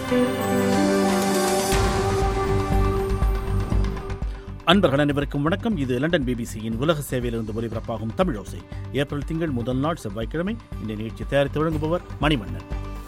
அன்பர்கள் அனைவருக்கும் வணக்கம் இது லண்டன் பிபிசியின் உலக சேவையிலிருந்து ஒலிபரப்பாகும் தமிழோசை ஏப்ரல் திங்கள் முதல் நாள் செவ்வாய்க்கிழமை இந்த நிகழ்ச்சி தயாரித்து வழங்குபவர் மணிமன்னன்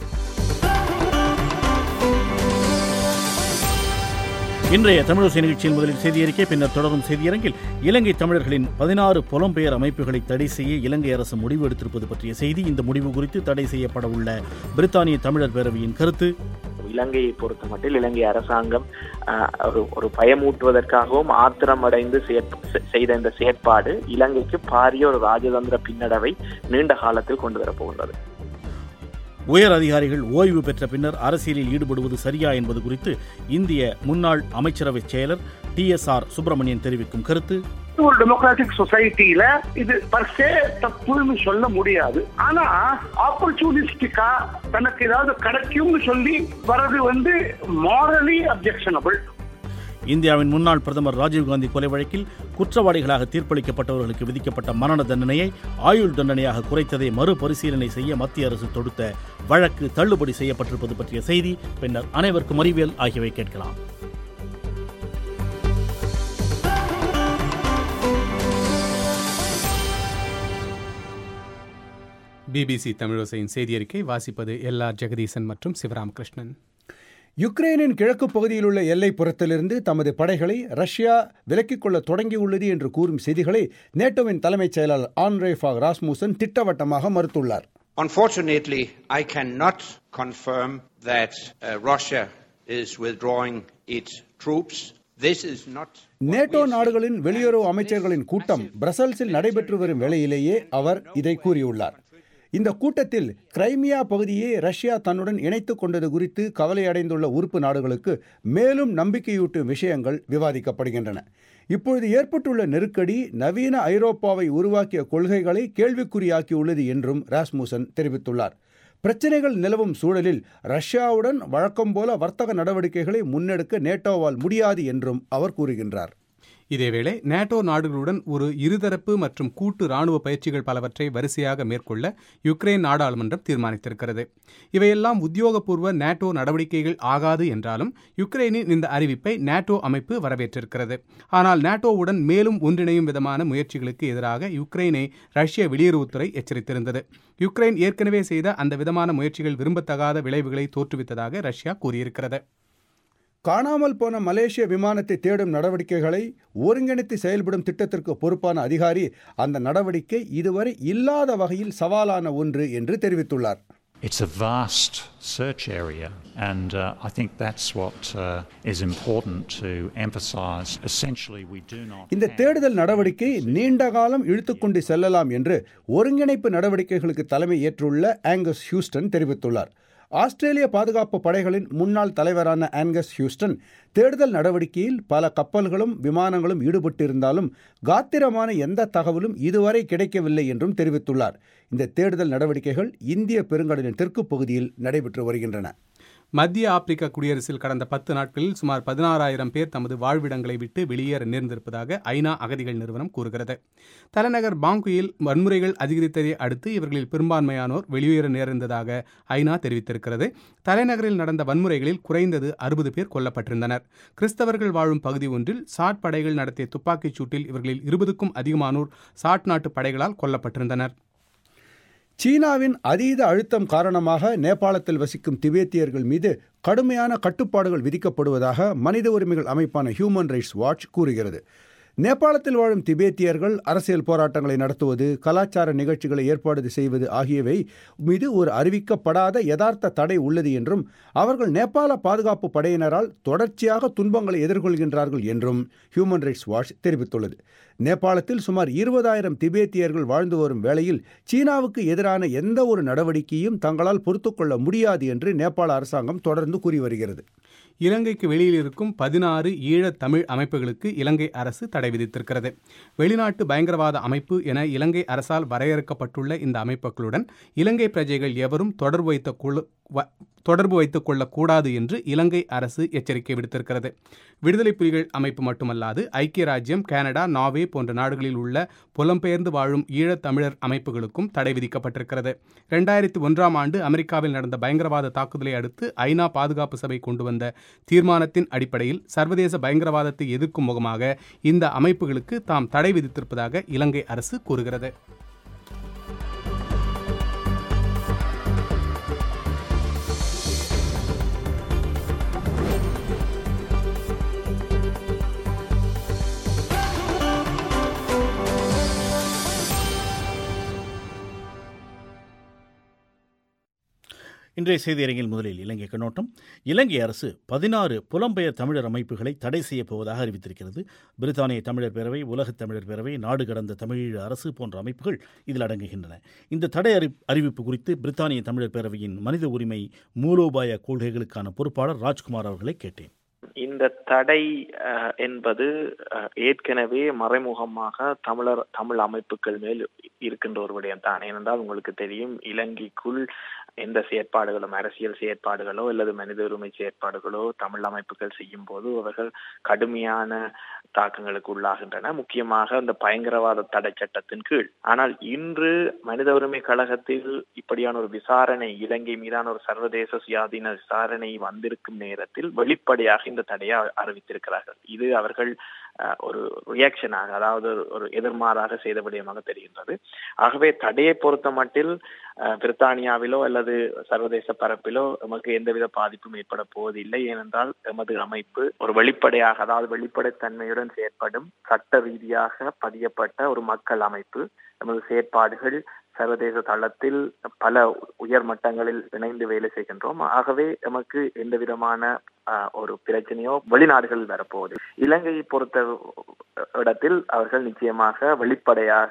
இன்றைய தமிழோசை நிகழ்ச்சியின் முதலில் செய்தியறிக்கை பின்னர் தொடரும் செய்தியரங்கில் இலங்கை தமிழர்களின் பதினாறு புலம்பெயர் அமைப்புகளை தடை செய்ய இலங்கை அரசு முடிவு எடுத்திருப்பது பற்றிய செய்தி இந்த முடிவு குறித்து தடை செய்யப்பட உள்ள பிரித்தானிய தமிழர் பேரவையின் கருத்து இலங்கையை பொறுத்த மட்டில் இலங்கை அரசாங்கம் ஆஹ், ஒரு ஒரு பயமூட்டுவதற்காகவும் ஆத்திரம் அடைந்து செயற்- செ- செய்த இந்த செயற்பாடு இலங்கைக்கு பாரிய ஒரு ராஜதந்திர பின்னடைவை நீண்ட காலத்தில் கொண்டு வரப்போகின்றது உயர் அதிகாரிகள் ஓய்வு பெற்ற பின்னர் அரசியலில் ஈடுபடுவது சரியா என்பது குறித்து இந்திய முன்னாள் அமைச்சரவை செயலர் டி எஸ் ஆர் சுப்பிரமணியன் தெரிவிக்கும் கருத்து ஒரு டெமோக்ராட்டிக் சொசைட்டில இது பர்சே தப்புன்னு சொல்ல முடியாது ஆனா ஆப்பர்ச்சுனிஸ்டிக்கா தனக்கு ஏதாவது கிடைக்கும்னு சொல்லி வர்றது வந்து மாரலி அப்ஜெக்ஷனபிள் இந்தியாவின் முன்னாள் பிரதமர் ராஜீவ்காந்தி கொலை வழக்கில் குற்றவாளிகளாக தீர்ப்பளிக்கப்பட்டவர்களுக்கு விதிக்கப்பட்ட மரண தண்டனையை ஆயுள் தண்டனையாக குறைத்ததை மறுபரிசீலனை செய்ய மத்திய அரசு தொடுத்த வழக்கு தள்ளுபடி செய்யப்பட்டிருப்பது பற்றிய செய்தி பின்னர் அனைவருக்கும் அறிவியல் ஆகியவை கேட்கலாம் பிபிசி தமிழோசையின் செய்தியறிக்கை வாசிப்பது எல் ஆர் ஜெகதீசன் மற்றும் சிவராமகிருஷ்ணன் யுக்ரைனின் கிழக்கு பகுதியில் உள்ள எல்லைப்புறத்திலிருந்து தமது படைகளை ரஷ்யா விலக்கிக் கொள்ள தொடங்கியுள்ளது என்று கூறும் செய்திகளை நேட்டோவின் தலைமைச் செயலாளர் ஆன்ரேஃபா ராஸ்முசன் திட்டவட்டமாக மறுத்துள்ளார் Unfortunately, I cannot confirm that uh, Russia is withdrawing its troops. This is not. what NATO we are நாடுகளின் seeing. வெளியுறவு And அமைச்சர்களின் this கூட்டம் massive பிரசல்ஸில் நடைபெற்று வரும் வேளையிலேயே அவர் இதை கூறியுள்ளார் இந்த கூட்டத்தில் கிரைமியா பகுதியை ரஷ்யா தன்னுடன் இணைத்துக் கொண்டது குறித்து கவலையடைந்துள்ள உறுப்பு நாடுகளுக்கு மேலும் நம்பிக்கையூட்டும் விஷயங்கள் விவாதிக்கப்படுகின்றன இப்பொழுது ஏற்பட்டுள்ள நெருக்கடி நவீன ஐரோப்பாவை உருவாக்கிய கொள்கைகளை கேள்விக்குறியாக்கியுள்ளது என்றும் ராஸ்முசன் தெரிவித்துள்ளார் பிரச்சனைகள் நிலவும் சூழலில் ரஷ்யாவுடன் வழக்கம் போல வர்த்தக நடவடிக்கைகளை முன்னெடுக்க நேட்டோவால் முடியாது என்றும் அவர் கூறுகின்றார் இதேவேளை நேட்டோ நாடுகளுடன் ஒரு இருதரப்பு மற்றும் கூட்டு ராணுவ பயிற்சிகள் பலவற்றை வரிசையாக மேற்கொள்ள யுக்ரைன் நாடாளுமன்றம் தீர்மானித்திருக்கிறது இவையெல்லாம் உத்தியோகபூர்வ நேட்டோ நடவடிக்கைகள் ஆகாது என்றாலும் யுக்ரைனின் இந்த அறிவிப்பை நேட்டோ அமைப்பு வரவேற்றிருக்கிறது ஆனால் நேட்டோவுடன் மேலும் ஒன்றிணையும் விதமான முயற்சிகளுக்கு எதிராக யுக்ரைனை ரஷ்ய வெளியுறவுத்துறை எச்சரித்திருந்தது யுக்ரைன் ஏற்கனவே செய்த அந்த விதமான முயற்சிகள் விரும்பத்தகாத விளைவுகளை தோற்றுவித்ததாக ரஷ்யா கூறியிருக்கிறது காணாமல் போன மலேசிய விமானத்தை தேடும் நடவடிக்கைகளை ஒருங்கிணைத்து செயல்படும் திட்டத்திற்கு பொறுப்பான அதிகாரி அந்த நடவடிக்கை இதுவரை இல்லாத வகையில் சவாலான ஒன்று என்று தெரிவித்துள்ளார் It's a vast search area, and uh, I think that's what uh, is important to emphasise. Essentially, we do not. இந்த have- தேடுதல் நடவடிக்கை நீண்ட காலம் இழுத்துக்கொண்டு செல்லலாம் என்று ஒருங்கிணைப்பு நடவடிக்கைகளுக்கு தலைமை ஏற்றுள்ள ஆங்கஸ் ஹியூஸ்டன் தெரிவித்துள்ளார் ஆஸ்திரேலிய பாதுகாப்பு படைகளின் முன்னாள் தலைவரான ஆங்கஸ் ஹியூஸ்டன் தேடுதல் நடவடிக்கையில் பல கப்பல்களும் விமானங்களும் ஈடுபட்டிருந்தாலும் காத்திரமான எந்த தகவலும் இதுவரை கிடைக்கவில்லை என்றும் தெரிவித்துள்ளார் இந்த தேடுதல் நடவடிக்கைகள் இந்திய பெருங்கடலின் தெற்கு பகுதியில் நடைபெற்று வருகின்றன மத்திய ஆப்பிரிக்க குடியரசில் கடந்த பத்து நாட்களில் சுமார் பதினாறாயிரம் பேர் தமது வாழ்விடங்களை விட்டு வெளியேற நேர்ந்திருப்பதாக ஐநா அகதிகள் நிறுவனம் கூறுகிறது தலைநகர் பாங்குயில் வன்முறைகள் அதிகரித்ததை அடுத்து இவர்களில் பெரும்பான்மையானோர் வெளியேற நேர்ந்ததாக ஐநா தெரிவித்திருக்கிறது தலைநகரில் நடந்த வன்முறைகளில் குறைந்தது அறுபது பேர் கொல்லப்பட்டிருந்தனர் கிறிஸ்தவர்கள் வாழும் பகுதி ஒன்றில் சாட் படைகள் நடத்திய துப்பாக்கிச் சூட்டில் இவர்களில் இருபதுக்கும் அதிகமானோர் சாட் நாட்டு படைகளால் கொல்லப்பட்டிருந்தனர் சீனாவின் அதீத அழுத்தம் காரணமாக நேபாளத்தில் வசிக்கும் திபேத்தியர்கள் மீது கடுமையான கட்டுப்பாடுகள் விதிக்கப்படுவதாக மனித உரிமைகள் அமைப்பான ஹியூமன் ரைட்ஸ் வாட்ச் கூறுகிறது நேபாளத்தில் வாழும் திபேத்தியர்கள் அரசியல் போராட்டங்களை நடத்துவது கலாச்சார நிகழ்ச்சிகளை ஏற்பாடு செய்வது ஆகியவை மீது ஒரு அறிவிக்கப்படாத யதார்த்த தடை உள்ளது என்றும் அவர்கள் நேபாள பாதுகாப்பு படையினரால் தொடர்ச்சியாக துன்பங்களை எதிர்கொள்கின்றார்கள் என்றும் ஹியூமன் ரைட்ஸ் வாட்ச் தெரிவித்துள்ளது நேபாளத்தில் சுமார் இருபதாயிரம் திபேத்தியர்கள் வாழ்ந்து வரும் வேளையில் சீனாவுக்கு எதிரான எந்த ஒரு நடவடிக்கையும் தங்களால் பொறுத்துக்கொள்ள முடியாது என்று நேபாள அரசாங்கம் தொடர்ந்து கூறி வருகிறது இலங்கைக்கு வெளியில் இருக்கும் பதினாறு ஈழத் தமிழ் அமைப்புகளுக்கு இலங்கை அரசு தடை விதித்திருக்கிறது வெளிநாட்டு பயங்கரவாத அமைப்பு என இலங்கை அரசால் வரையறுக்கப்பட்டுள்ள இந்த அமைப்புகளுடன் இலங்கை பிரஜைகள் எவரும் தொடர்பு வைத்த கொள்ள வ- தொடர்பு வைத்துக் கொள்ளக்கூடாது என்று இலங்கை அரசு எச்சரிக்கை விடுத்திருக்கிறது விடுதலை புலிகள் அமைப்பு மட்டுமல்லாது ஐக்கிய ராஜ்யம் கனடா நார்வே போன்ற நாடுகளில் உள்ள புலம்பெயர்ந்து வாழும் ஈழத் தமிழர் அமைப்புகளுக்கும் தடை விதிக்கப்பட்டிருக்கிறது ரெண்டாயிரத்தி ஒன்றாம் ஆண்டு அமெரிக்காவில் நடந்த பயங்கரவாத தாக்குதலை அடுத்து ஐநா பாதுகாப்பு சபை கொண்டு வந்த தீர்மானத்தின் அடிப்படையில் சர்வதேச பயங்கரவாதத்தை எதிர்க்கும் முகமாக இந்த அமைப்புகளுக்கு தாம் தடை விதித்திருப்பதாக இலங்கை அரசு கூறுகிறது இன்றைய செய்தியரங்கில் முதலில் இலங்கை கண்ணோட்டம் இலங்கை அரசு பதினாறு புலம்பெயர் தமிழர் அமைப்புகளை தடை செய்யப் போவதாக அறிவித்திருக்கிறது பிரித்தானிய தமிழர் பேரவை உலகத் தமிழர் பேரவை நாடு கடந்த தமிழீழ அரசு போன்ற அமைப்புகள் இதில் அடங்குகின்றன இந்த தடை அறி அறிவிப்பு குறித்து பிரித்தானிய தமிழர் பேரவையின் மனித உரிமை மூலோபாய கொள்கைகளுக்கான பொறுப்பாளர் ராஜ்குமார் அவர்களை கேட்டேன் இந்த தடை அஹ், என்பது அஹ், ஏற்கனவே மறைமுகமாக தமிழர் தமிழ் அமைப்புகள் மேல் இருக்கின்ற ஒரு விடயம் தான் ஏனென்றால் உங்களுக்கு தெரியும் இலங்கைக்குள் எந்த செயற்பாடுகளும் அரசியல் செயற்பாடுகளோ அல்லது மனித உரிமை செயற்பாடுகளோ தமிழ் அமைப்புகள் செய்யும் போது அவர்கள் கடுமையான தாக்கங்களுக்கு உள்ளாகின்றன முக்கியமாக இந்த பயங்கரவாத தடை சட்டத்தின் கீழ் ஆனால் இன்று மனித உரிமை கழகத்தில் இப்படியான ஒரு விசாரணை இலங்கை மீதான ஒரு சர்வதேச சுயாதீன விசாரணை வந்திருக்கும் நேரத்தில் வெளிப்படையாக இந்த தடையை அறிவித்திருக்கிறார்கள் இது அவர்கள் அஹ், ஒரு ரியாக்ஷனாக அதாவது ஒரு- ஒரு எதிர்மாறாக செய்த விடயமாக தெரிகின்றது ஆகவே தடையை பொறுத்த மட்டில் அஹ், பிரித்தானியாவிலோ அல்லது சர்வதேச பரப்பிலோ நமக்கு எந்தவித பாதிப்பும் ஏற்பட போவதில்லை ஏனென்றால் எமது அமைப்பு ஒரு வெளிப்படையாக அதாவது வெளிப்படைத்தன்மையுடன் செயற்படும் சட்ட ரீதியாக பதியப்பட்ட ஒரு மக்கள் அமைப்பு நமது செயற்பாடுகள் சர்வதேச தளத்தில் பல உயர் மட்டங்களில் இணைந்து வேலை செய்கின்றோம் ஆகவே நமக்கு எந்த விதமான ஆஹ், ஒரு பிரச்சனையோ வெளிநாடுகளில் வரப்போவது இலங்கையை பொறுத்த இடத்தில் அவர்கள் நிச்சயமாக வெளிப்படையாக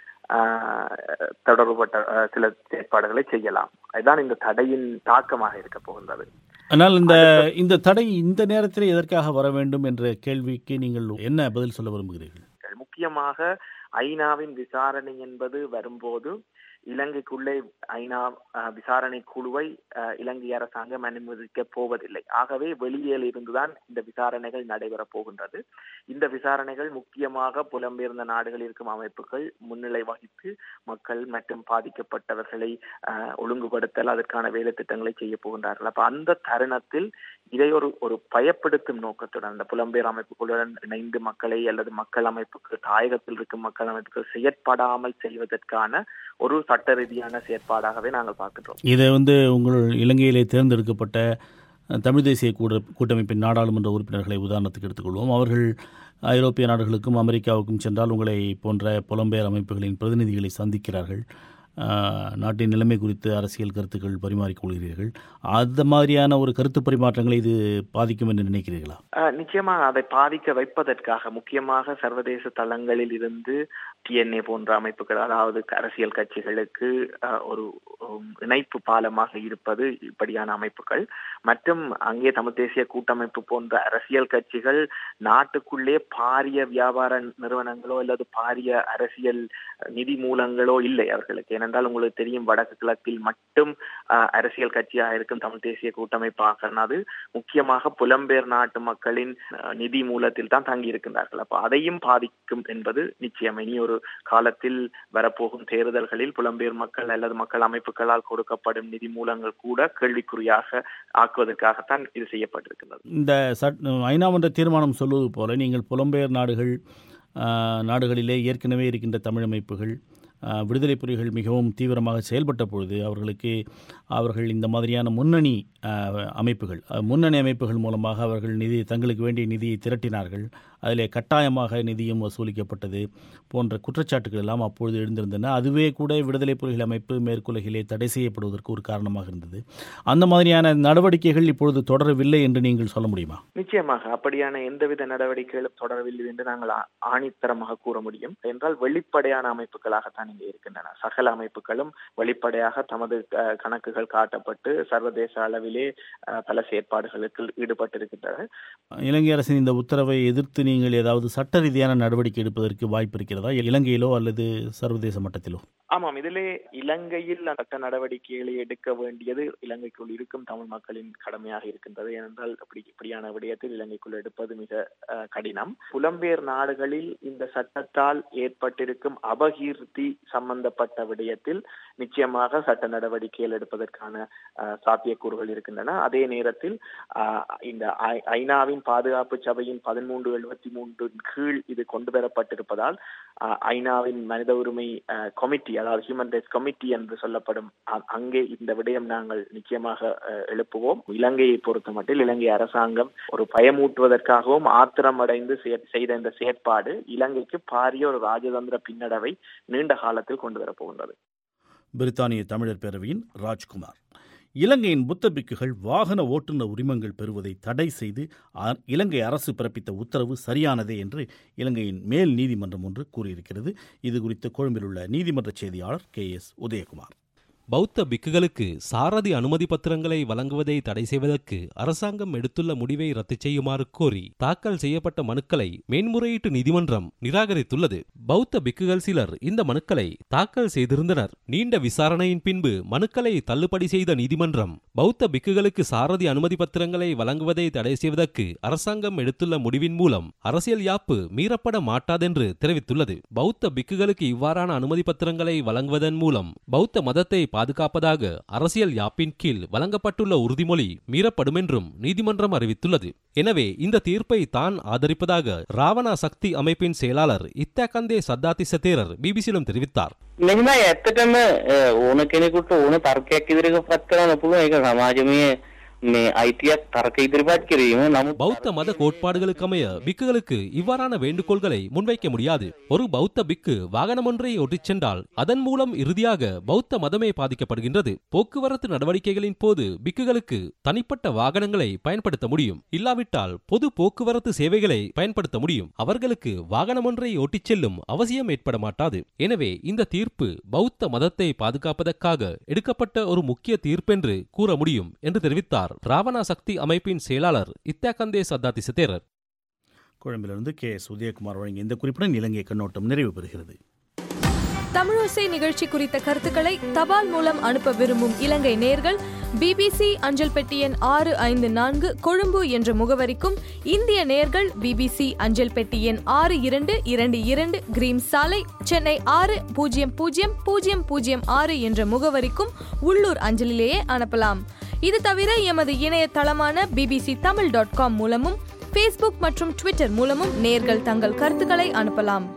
ஆஹ், தொடர்புபட்ட ஆஹ், சில செயற்பாடுகளை செய்யலாம் அதுதான் இந்த தடையின் தாக்கமாக இருக்க போகின்றது ஆனால் இந்த இந்த தடை இந்த நேரத்தில் எதற்காக வர வேண்டும் என்ற கேள்விக்கு நீங்கள் என்ன பதில் சொல்ல விரும்புகிறீர்கள் முக்கியமாக ஐநாவின் விசாரணை என்பது வரும்போது இலங்கைக்குள்ளே ஐநா அஹ், விசாரணை குழுவை அஹ், இலங்கை அரசாங்கம் அனுமதிக்க போவதில்லை ஆகவே வெளியில் இருந்துதான் இந்த விசாரணைகள் நடைபெறப் போகின்றது இந்த விசாரணைகள் முக்கியமாக புலம்பெயர்ந்த நாடுகளில் இருக்கும் அமைப்புகள் முன்னிலை வகித்து மக்கள் மற்றும் பாதிக்கப்பட்டவர்களை அஹ், ஒழுங்குபடுத்தல் அதற்கான வேலை திட்டங்களை செய்ய போகின்றார்கள் அப்ப அந்த தருணத்தில் இதை ஒரு ஒரு பயப்படுத்தும் நோக்கத்துடன் அந்த புலம்பெயர் அமைப்புகளுடன் இணைந்து மக்களை அல்லது மக்கள் அமைப்புகள் தாயகத்தில் இருக்கும் மக்கள் அமைப்புகள் செயற்படாமல் செய்வதற்கான ஒரு சட்ட ரீதியான செயற்பாடாகவே நாங்கள் பார்க்கின்றோம் இதை வந்து உங்கள் இலங்கையிலே தேர்ந்தெடுக்கப்பட்ட அஹ், தமிழ் தேசிய கூட கூட்டமைப்பின் நாடாளுமன்ற உறுப்பினர்களை உதாரணத்துக்கு எடுத்துக்கொள்வோம் அவர்கள் ஐரோப்பிய நாடுகளுக்கும் அமெரிக்காவுக்கும் சென்றால் உங்களை போன்ற புலம்பெயர் அமைப்புகளின் பிரதிநிதிகளை சந்திக்கிறார்கள் அஹ், நாட்டின் நிலைமை குறித்து அரசியல் கருத்துக்கள் பரிமாறிக்கொள்கிறீர்கள் அந்த மாதிரியான ஒரு கருத்து பரிமாற்றங்களை இது பாதிக்கும் என்று நினைக்கிறீர்களா அஹ், நிச்சயமாக அதை பாதிக்க வைப்பதற்காக முக்கியமாக சர்வதேச தளங்களில் இருந்து டிஎன்ஏ போன்ற அமைப்புகள் அதாவது அரசியல் கட்சிகளுக்கு அஹ், ஒரு உம், இணைப்பு பாலமாக இருப்பது இப்படியான அமைப்புகள் மற்றும் அங்கே தமிழ் தேசிய கூட்டமைப்பு போன்ற அரசியல் கட்சிகள் நாட்டுக்குள்ளே பாரிய வியாபார நிறுவனங்களோ அல்லது பாரிய அரசியல் நிதி மூலங்களோ இல்லை அவர்களுக்கு ஏனென்றால் உங்களுக்கு தெரியும் வடக்கு கிழக்கில் மட்டும் அஹ், அரசியல் கட்சியாக இருக்கும் தமிழ் தேசிய கூட்டமைப்பாக அது முக்கியமாக புலம்பெயர் நாட்டு மக்களின் அஹ், நிதி மூலத்தில் தான் தங்கி இருக்கின்றார்கள் அப்ப அதையும் பாதிக்கும் என்பது நிச்சயம் இனி ஒரு காலத்தில் வரப்போகும் தேர்தல்களில் புலம்பெயர் மக்கள் அல்லது மக்கள் அமைப்புகளால் கொடுக்கப்படும் நிதி மூலங்கள் கூட கேள்விக்குறியாக ஆக்குவதற்காகத்தான் இது செய்யப்பட்டிருக்கின்றது இந்த சட் ஐநாமன்ற தீர்மானம் சொல்வது போல நீங்கள் புலம்பெயர் நாடுகள் ஆஹ், நாடுகளிலே ஏற்கனவே இருக்கின்ற தமிழ் அமைப்புகள் ஆஹ், விடுதலை புலிகள் மிகவும் தீவிரமாக செயல்பட்ட பொழுது அவர்களுக்கு அவர்கள் இந்த மாதிரியான முன்னணி ஆஹ், அமைப்புகள் அஹ், முன்னணி அமைப்புகள் மூலமாக அவர்கள் நிதி தங்களுக்கு வேண்டிய நிதியை திரட்டினார்கள் அதிலே கட்டாயமாக நிதியும் வசூலிக்கப்பட்டது போன்ற குற்றச்சாட்டுகள் எல்லாம் அப்பொழுது எழுந்திருந்தன அதுவே கூட விடுதலை புலிகள் அமைப்பு மேற்குலகிலே தடை செய்யப்படுவதற்கு ஒரு காரணமாக இருந்தது அந்த மாதிரியான நடவடிக்கைகள் இப்பொழுது தொடரவில்லை என்று நீங்கள் சொல்ல முடியுமா நிச்சயமாக அப்படியான எந்தவித நடவடிக்கைகளும் தொடரவில்லை என்று நாங்கள் ஆ- ஆணித்தரமாக கூற முடியும் என்றால் வெளிப்படையான அமைப்புகளாகத்தான் இங்கே இருக்கின்றன சகல அமைப்புகளும் வெளிப்படையாக தமது அஹ், கணக்குகள் காட்டப்பட்டு சர்வதேச அளவிலே அஹ், பல செயற்பாடுகளுக்கு ஈடுபட்டிருக்கின்றன இலங்கை அரசின் இந்த உத்தரவை எதிர்த்து நீங்கள் ஏதாவது சட்ட ரீதியான நடவடிக்கை எடுப்பதற்கு வாய்ப்பு இருக்கிறதா இலங்கையிலோ அல்லது சர்வதேச மட்டத்திலோ ஆமாம் இதிலே இலங்கையில் சட்ட நடவடிக்கைகளை எடுக்க வேண்டியது இலங்கைக்குள் இருக்கும் தமிழ் மக்களின் கடமையாக இருக்கின்றது ஏனென்றால் அப்படி இப்படியான விடயத்தில் இலங்கைக்குள் எடுப்பது மிக அஹ், கடினம் புலம்பெயர் நாடுகளில் இந்த சட்டத்தால் ஏற்பட்டிருக்கும் அபகீர்த்தி சம்பந்தப்பட்ட விடயத்தில் நிச்சயமாக சட்ட நடவடிக்கைகள் எடுப்பதற்கான அஹ், சாத்தியக்கூறுகள் இருக்கின்றன அதே நேரத்தில் அஹ், இந்த ஐ- ஐநாவின் பாதுகாப்பு சபையின் பதிமூன்று எழுபத்தி மூன்று கீழ் இது கொண்டு வரப்பட்டிருப்பதால் அஹ், ஐநாவின் மனித உரிமை கமிட்டி அதாவது ஹியூமன் ரைட்ஸ் கமிட்டி என்று சொல்லப்படும் அ- அங்கே இந்த விடயம் நாங்கள் நிச்சயமாக அஹ், எழுப்புவோம் இலங்கையை பொறுத்த மட்டில் இலங்கை அரசாங்கம் ஒரு பயமூட்டுவதற்காகவும் ஆத்திரமடைந்து செய- செய்த இந்த செயற்பாடு இலங்கைக்கு பாரிய ஒரு ராஜதந்திர பின்னடைவை நீண்ட காலத்தில் கொண்டு வரப்போகின்றது பிரித்தானிய தமிழர் பேரவையின் ராஜ்குமார் இலங்கையின் புத்த பிக்குகள் வாகன ஓட்டுநர் உரிமங்கள் பெறுவதை தடை செய்து அ- இலங்கை அரசு பிறப்பித்த உத்தரவு சரியானதே என்று இலங்கையின் மேல் நீதிமன்றம் ஒன்று கூறியிருக்கிறது இது குறித்து கொழும்பில் உள்ள நீதிமன்ற செய்தியாளர் கே எஸ் உதயகுமார் பௌத்த பிக்குகளுக்கு சாரதி அனுமதி பத்திரங்களை வழங்குவதை தடை செய்வதற்கு அரசாங்கம் எடுத்துள்ள முடிவை ரத்து செய்யுமாறு கோரி தாக்கல் செய்யப்பட்ட மனுக்களை மேன்முறையீட்டு நீதிமன்றம் நிராகரித்துள்ளது பௌத்த பிக்குகள் சிலர் இந்த மனுக்களை தாக்கல் செய்திருந்தனர் நீண்ட விசாரணையின் பின்பு மனுக்களை தள்ளுபடி செய்த நீதிமன்றம் பௌத்த பிக்குகளுக்கு சாரதி அனுமதி பத்திரங்களை வழங்குவதை தடை செய்வதற்கு அரசாங்கம் எடுத்துள்ள முடிவின் மூலம் அரசியல் யாப்பு மீறப்பட மாட்டாதென்று தெரிவித்துள்ளது பௌத்த பிக்குகளுக்கு இவ்வாறான அனுமதி பத்திரங்களை வழங்குவதன் மூலம் பௌத்த மதத்தை பாதுகாப்பதாக அரசியல் யாப்பின் கீழ் வழங்கப்பட்டுள்ள உறுதிமொழி மீறப்படும் என்றும் நீதிமன்றம் அறிவித்துள்ளது எனவே இந்த தீர்ப்பை தான் ஆதரிப்பதாக ராவணா சக்தி அமைப்பின் செயலாளர் இத்தாகந்தே சத்தாதிச தேரர் பிபிசியிடம் தெரிவித்தார் මෙහිම ඇත්තටම අ, ඕන කෙනෙකුට ඕන තර්කයක් ඉදිරිපත් කරන්න පුළුවන් ඒක සමාජමය මේ අයිතියක් තර්ක ඉදිරිපත් කිරීම නමුත් பௌத்த மத கோட்பாடுகளுக்கு அமைய பிக்குகளுக்கு இவ்வாறான வேண்டுகோள்களை முன்வைக்க முடியாது ஒரு பௌத்த பிக்கு வாகனம் ஒன்றை ஓட்டிச் சென்றால் அதன் மூலம் இறுதியாக பௌத்த மதமே பாதிக்கப்படுகின்றது போக்குவரத்து நடவடிக்கைகளின் போது பிக்குகளுக்கு தனிப்பட்ட வாகனங்களை பயன்படுத்த முடியும் இல்லாவிட்டால் பொது போக்குவரத்து சேவைகளை பயன்படுத்த முடியும் அவர்களுக்கு வாகனம் ஒன்றை ஓட்டிச் செல்லும் அவசியம் ஏற்பட மாட்டாது எனவே இந்த தீர்ப்பு பௌத்த மதத்தை பாதுகாப்பதற்காக எடுக்கப்பட்ட ஒரு முக்கிய தீர்ப்பென்று கூற முடியும் என்று தெரிவித்தார் ராவணா சக்தி அமைப்பின் செயலாளர் இத்தாகந்தே சத்தாதிச தேரர் கொழும்பிலிருந்து கே எஸ் உதயகுமார் வழங்கிய இந்த குறிப்புடன் இலங்கை கண்ணோட்டம் நிறைவு பெறுகிறது தமிழோசை நிகழ்ச்சி குறித்த கருத்துக்களை தபால் மூலம் அனுப்ப விரும்பும் இலங்கை நேர்கள் பிபிசி அஞ்சல் பெட்டி எண் ஆறு ஐந்து நான்கு கொழும்பு என்ற முகவரிக்கும் இந்திய நேர்கள் பிபிசி அஞ்சல் பெட்டி எண் ஆறு இரண்டு இரண்டு இரண்டு கிரீம் சாலை சென்னை ஆறு பூஜ்ஜியம் பூஜ்ஜியம் பூஜ்ஜியம் பூஜ்ஜியம் ஆறு என்ற முகவரிக்கும் உள்ளூர் அஞ்சலிலேயே அனுப்பலாம் இது தவிர எமது இணையதளமான பிபிசி தமிழ் டாட் காம் மூலமும் ஃபேஸ்புக் மற்றும் ட்விட்டர் மூலமும் நேர்கள் தங்கள் கருத்துக்களை அனுப்பலாம்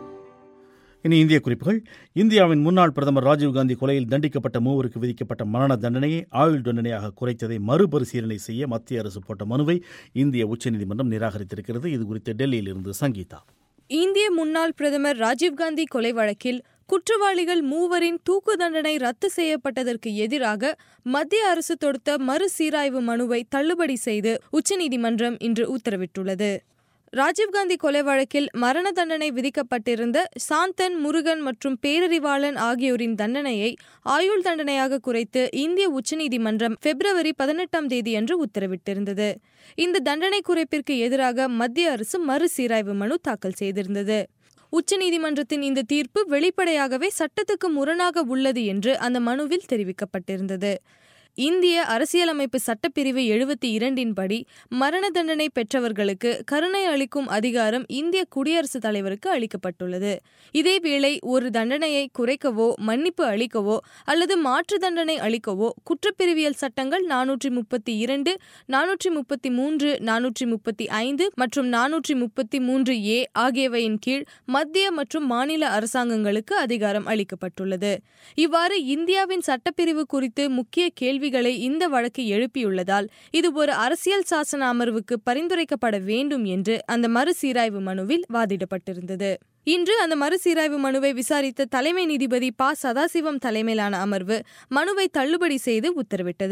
இனி இந்திய குறிப்புகள் இந்தியாவின் முன்னாள் பிரதமர் ராஜீவ்காந்தி கொலையில் தண்டிக்கப்பட்ட மூவருக்கு விதிக்கப்பட்ட மரண தண்டனையை ஆயுள் தண்டனையாக குறைத்ததை மறுபரிசீலனை செய்ய மத்திய அரசு போட்ட மனுவை இந்திய உச்சநீதிமன்றம் நிராகரித்திருக்கிறது இது குறித்து டெல்லியிலிருந்து சங்கீதா இந்திய முன்னாள் பிரதமர் ராஜீவ்காந்தி கொலை வழக்கில் குற்றவாளிகள் மூவரின் தூக்கு தண்டனை ரத்து செய்யப்பட்டதற்கு எதிராக மத்திய அரசு தொடுத்த மறுசீராய்வு மனுவை தள்ளுபடி செய்து உச்சநீதிமன்றம் இன்று உத்தரவிட்டுள்ளது ராஜீவ்காந்தி கொலை வழக்கில் மரண தண்டனை விதிக்கப்பட்டிருந்த சாந்தன் முருகன் மற்றும் பேரறிவாளன் ஆகியோரின் தண்டனையை ஆயுள் தண்டனையாக குறைத்து இந்திய உச்சநீதிமன்றம் பிப்ரவரி பதினெட்டாம் தேதியன்று உத்தரவிட்டிருந்தது இந்த தண்டனை குறைப்பிற்கு எதிராக மத்திய அரசு மறுசீராய்வு மனு தாக்கல் செய்திருந்தது உச்சநீதிமன்றத்தின் இந்த தீர்ப்பு வெளிப்படையாகவே சட்டத்துக்கு முரணாக உள்ளது என்று அந்த மனுவில் தெரிவிக்கப்பட்டிருந்தது இந்திய அரசியலமைப்பு சட்டப்பிரிவு எழுபத்தி இரண்டின் படி மரண தண்டனை பெற்றவர்களுக்கு கருணை அளிக்கும் அதிகாரம் இந்திய குடியரசுத் தலைவருக்கு அளிக்கப்பட்டுள்ளது இதேவேளை ஒரு தண்டனையை குறைக்கவோ மன்னிப்பு அளிக்கவோ அல்லது மாற்று தண்டனை அளிக்கவோ குற்றப்பிரிவியல் சட்டங்கள் நானூற்றி முப்பத்தி இரண்டு நானூற்றி முப்பத்தி மூன்று நானூற்றி முப்பத்தி ஐந்து மற்றும் நானூற்றி முப்பத்தி மூன்று ஏ ஆகியவையின் கீழ் மத்திய மற்றும் மாநில அரசாங்கங்களுக்கு அதிகாரம் அளிக்கப்பட்டுள்ளது இவ்வாறு இந்தியாவின் சட்டப்பிரிவு குறித்து முக்கிய கேள்விகளை இந்த வழக்கு எழுப்பியுள்ளதால் இது ஒரு அரசியல் சாசன அமர்வுக்கு பரிந்துரைக்கப்பட வேண்டும் என்று அந்த மறுசீராய்வு மனுவில் வாதிடப்பட்டிருந்தது இன்று அந்த மறுசீராய்வு மனுவை விசாரித்த தலைமை நீதிபதி ப சதாசிவம் தலைமையிலான அமர்வு மனுவை தள்ளுபடி செய்து உத்தரவிட்டது